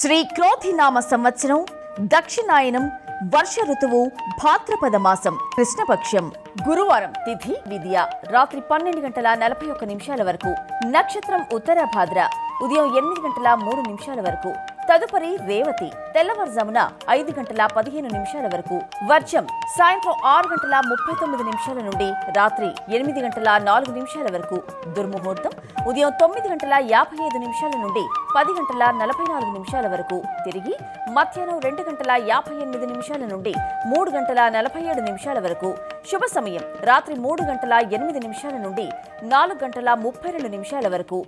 శ్రీ క్రోధినామ సంవత్సరం దక్షిణాయనం వర్ష ఋతువు భాద్రపద మాసం కృష్ణపక్షం గురువారం తిథి విద్య రాత్రి పన్నెండు గంటల నలభై ఒక్క నిమిషాల వరకు నక్షత్రం ఉత్తర భాద్ర ఉదయం ఎనిమిది గంటల మూడు నిమిషాల వరకు తదుపరి రేవతి తెల్లవారుజామున ఐదు గంటల పదిహేను నిమిషాల వరకు వర్జం సాయంత్రం ఆరు గంటల ముప్పై తొమ్మిది నిమిషాల నుండి రాత్రి ఎనిమిది గంటల నాలుగు నిమిషాల వరకు దుర్ముహూర్తం ఉదయం తొమ్మిది గంటల యాభై ఐదు నిమిషాల నుండి పది గంటల నలభై నాలుగు నిమిషాల వరకు తిరిగి మధ్యాహ్నం రెండు గంటల యాభై ఎనిమిది నిమిషాల నుండి మూడు గంటల నలభై ఏడు నిమిషాల వరకు శుభ సమయం రాత్రి మూడు గంటల ఎనిమిది నిమిషాల నుండి నాలుగు గంటల ముప్పై రెండు నిమిషాల వరకు